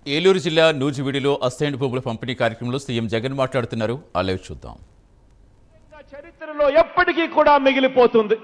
ఏలూరు జిల్లా నూజివీడిలో అసైన్డ్ భూముల పంపిణీ కార్యక్రమంలో సీఎం జగన్ మాట్లాడుతున్నారు ఆ లైవ్ చూద్దాం చరిత్రలో ఎప్పటికీ కూడా మిగిలిపోతుంది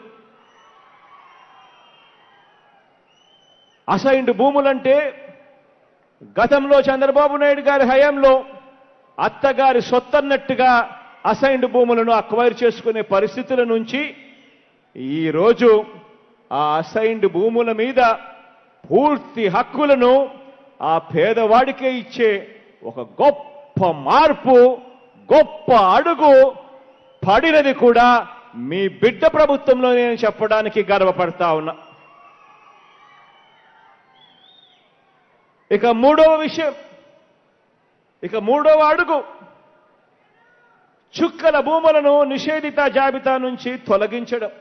అసైన్డ్ భూములంటే గతంలో చంద్రబాబు నాయుడు గారి హయాంలో అత్తగారి సొత్తన్నట్టుగా అసైన్డ్ భూములను అక్వైర్ చేసుకునే పరిస్థితుల నుంచి ఈరోజు ఆ అసైన్డ్ భూముల మీద పూర్తి హక్కులను ఆ పేదవాడికే ఇచ్చే ఒక గొప్ప మార్పు గొప్ప అడుగు పడినది కూడా మీ బిడ్డ ప్రభుత్వంలో నేను చెప్పడానికి గర్వపడతా ఉన్నా ఇక మూడవ విషయం ఇక మూడవ అడుగు చుక్కల భూములను నిషేధిత జాబితా నుంచి తొలగించడం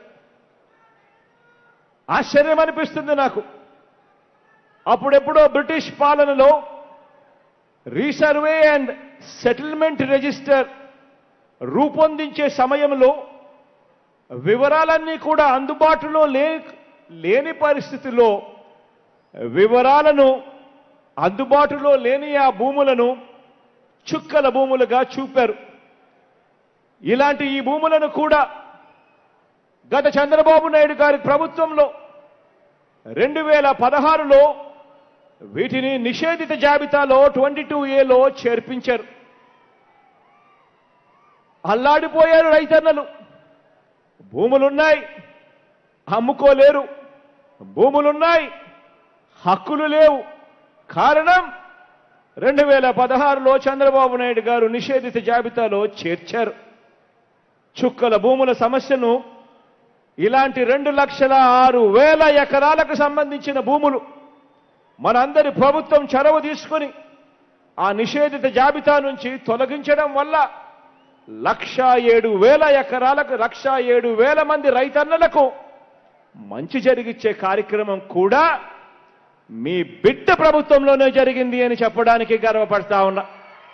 ఆశ్చర్యం అనిపిస్తుంది నాకు అప్పుడెప్పుడో బ్రిటిష్ పాలనలో రీసర్వే అండ్ సెటిల్మెంట్ రిజిస్టర్ రూపొందించే సమయంలో వివరాలన్నీ కూడా అందుబాటులో లే లేని పరిస్థితిలో వివరాలను అందుబాటులో లేని ఆ భూములను చుక్కల భూములుగా చూపారు ఇలాంటి ఈ భూములను కూడా గత చంద్రబాబు నాయుడు గారి ప్రభుత్వంలో రెండు వేల పదహారులో వీటిని నిషేధిత జాబితాలో ట్వంటీ టూ ఏలో చేర్పించారు అల్లాడిపోయారు రైతన్నలు భూములున్నాయి అమ్ముకోలేరు భూములున్నాయి హక్కులు లేవు కారణం రెండు వేల పదహారులో చంద్రబాబు నాయుడు గారు నిషేధిత జాబితాలో చేర్చారు చుక్కల భూముల సమస్యను ఇలాంటి రెండు లక్షల ఆరు వేల ఎకరాలకు సంబంధించిన భూములు మనందరి ప్రభుత్వం చొరవ తీసుకొని ఆ నిషేధిత జాబితా నుంచి తొలగించడం వల్ల లక్ష ఏడు వేల ఎకరాలకు లక్ష ఏడు వేల మంది రైతన్నలకు మంచి జరిగిచ్చే కార్యక్రమం కూడా మీ బిడ్డ ప్రభుత్వంలోనే జరిగింది అని చెప్పడానికి గర్వపడతా ఉన్నా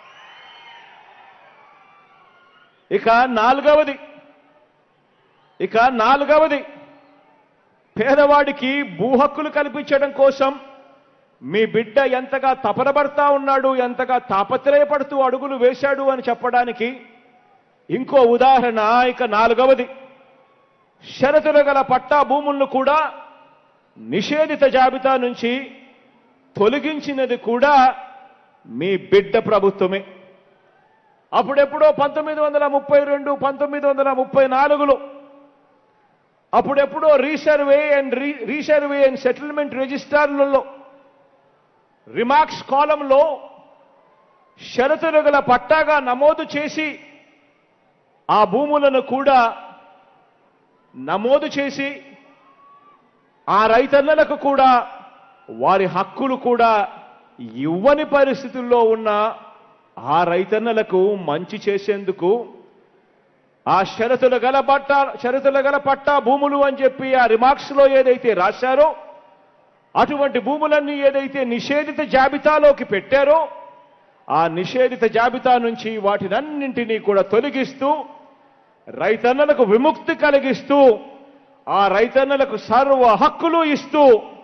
ఇక నాలుగవది ఇక నాలుగవది పేదవాడికి భూ హక్కులు కల్పించడం కోసం మీ బిడ్డ ఎంతగా తపనబడతా ఉన్నాడు ఎంతగా తాపత్రయపడుతూ అడుగులు వేశాడు అని చెప్పడానికి ఇంకో ఉదాహరణ ఇక నాలుగవది షరతులు గల పట్టా భూములను కూడా నిషేధిత జాబితా నుంచి తొలగించినది కూడా మీ బిడ్డ ప్రభుత్వమే అప్పుడెప్పుడో పంతొమ్మిది వందల ముప్పై రెండు పంతొమ్మిది వందల ముప్పై నాలుగులో అప్పుడెప్పుడో resurvey and re resurvey and settlement రిజిస్టార్లలో రిమార్క్స్ కాలంలో షరతులు గల పట్టాగా నమోదు చేసి ఆ భూములను కూడా నమోదు చేసి ఆ రైతన్నలకు కూడా వారి హక్కులు కూడా ఇవ్వని పరిస్థితుల్లో ఉన్న ఆ రైతన్నలకు మంచి చేసేందుకు ఆ షరతుల గల పట్ట షరతుల గల పట్టా భూములు అని చెప్పి ఆ రిమార్క్స్ లో ఏదైతే రాశారో అటువంటి భూములన్నీ ఏదైతే నిషేధిత జాబితాలోకి పెట్టారో ఆ నిషేధిత జాబితా నుంచి వాటినన్నింటినీ కూడా తొలగిస్తూ రైతన్నలకు విముక్తి కలిగిస్తూ ఆ రైతన్నలకు సర్వ హక్కులు ఇస్తూ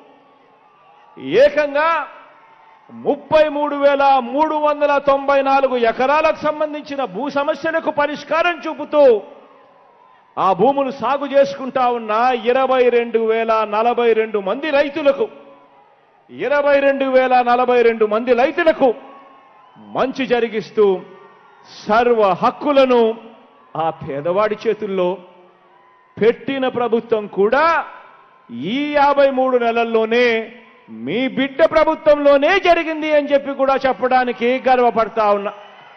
ఏకంగా ముప్పై మూడు వేల మూడు వందల తొంభై నాలుగు ఎకరాలకు సంబంధించిన భూ సమస్యలకు పరిష్కారం చూపుతూ ఆ భూములు సాగు చేసుకుంటా ఉన్న ఇరవై రెండు వేల నలభై రెండు మంది రైతులకు ఇరవై రెండు వేల నలభై రెండు మంది రైతులకు మంచి జరిగిస్తూ సర్వ హక్కులను ఆ పేదవాడి చేతుల్లో పెట్టిన ప్రభుత్వం కూడా ఈ యాభై మూడు నెలల్లోనే మీ బిడ్డ ప్రభుత్వంలోనే జరిగింది అని చెప్పి కూడా చెప్పడానికి గర్వపడతా ఉన్నా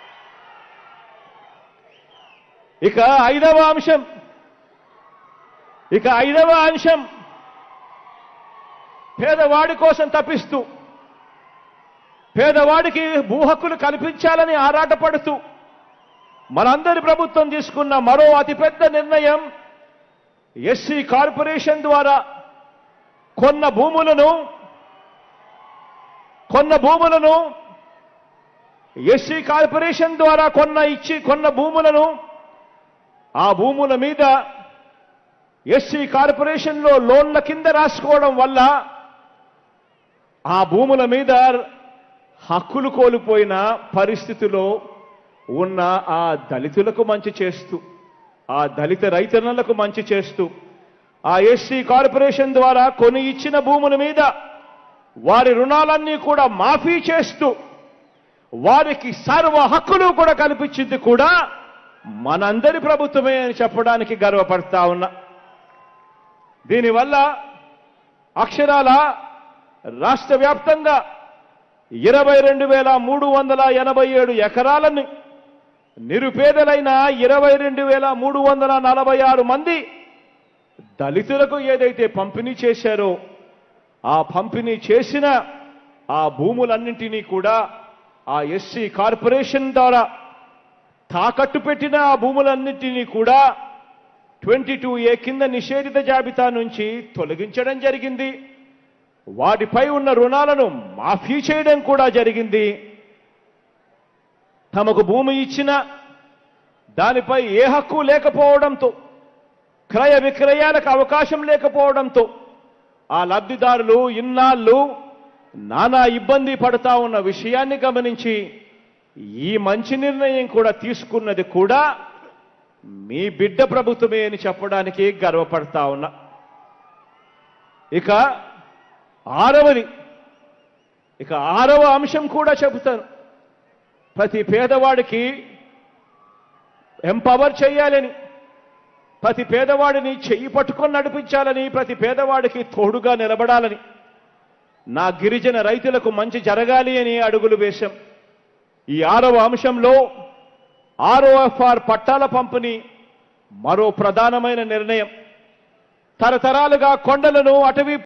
ఇక ఐదవ అంశం ఇక ఐదవ అంశం పేదవాడి కోసం తప్పిస్తూ పేదవాడికి భూ హక్కులు కల్పించాలని ఆరాటపడుతూ మనందరి ప్రభుత్వం తీసుకున్న మరో అతిపెద్ద నిర్ణయం ఎస్సీ కార్పొరేషన్ ద్వారా కొన్న భూములను కొన్న భూములను ఎస్సీ కార్పొరేషన్ ద్వారా కొన్న ఇచ్చి కొన్న భూములను ఆ భూముల మీద ఎస్సీ కార్పొరేషన్లో లోన్ల కింద రాసుకోవడం వల్ల ఆ భూముల మీద హక్కులు కోల్పోయిన పరిస్థితిలో ఉన్న ఆ దళితులకు మంచి చేస్తూ ఆ దళిత రైతన్నలకు మంచి చేస్తూ ఆ ఎస్సీ కార్పొరేషన్ ద్వారా కొని ఇచ్చిన భూముల మీద వారి రుణాలన్నీ కూడా మాఫీ చేస్తూ వారికి సర్వ హక్కులు కూడా కల్పించింది కూడా మనందరి ప్రభుత్వమే అని చెప్పడానికి గర్వపడతా ఉన్నా దీనివల్ల అక్షరాల రాష్ట్ర వ్యాప్తంగా ఇరవై రెండు వేల మూడు వందల ఎనభై ఏడు ఎకరాలను నిరుపేదలైన ఇరవై రెండు వేల మూడు వందల నలభై ఆరు మంది దళితులకు ఏదైతే పంపిణీ చేశారో ఆ పంపిణీ చేసిన ఆ భూములన్నింటినీ కూడా ఆ ఎస్సీ కార్పొరేషన్ ద్వారా తాకట్టు పెట్టిన ఆ భూములన్నింటినీ కూడా ట్వంటీ టూ ఏ కింద నిషేధిత జాబితా నుంచి తొలగించడం జరిగింది వాటిపై ఉన్న రుణాలను మాఫీ చేయడం కూడా జరిగింది తమకు భూమి ఇచ్చిన దానిపై ఏ హక్కు లేకపోవడంతో క్రయ విక్రయాలకు అవకాశం లేకపోవడంతో ఆ లబ్ధిదారులు ఇన్నాళ్ళు నానా ఇబ్బంది పడతా ఉన్న విషయాన్ని గమనించి ఈ మంచి నిర్ణయం కూడా తీసుకున్నది కూడా మీ బిడ్డ ప్రభుత్వమే అని చెప్పడానికి గర్వపడతా ఉన్నా ఇక ఆరవది ఇక ఆరవ అంశం కూడా చెబుతాను ప్రతి పేదవాడికి ఎంపవర్ చేయాలని ప్రతి పేదవాడిని చెయ్యి పట్టుకొని నడిపించాలని ప్రతి పేదవాడికి తోడుగా నిలబడాలని నా గిరిజన రైతులకు మంచి జరగాలి అని అడుగులు వేశాం ఈ ఆరవ అంశంలో ఆర్ఓఎఫ్ఆర్ పట్టాల పంపిణీ మరో ప్రధానమైన నిర్ణయం తరతరాలుగా కొండలను అటవీ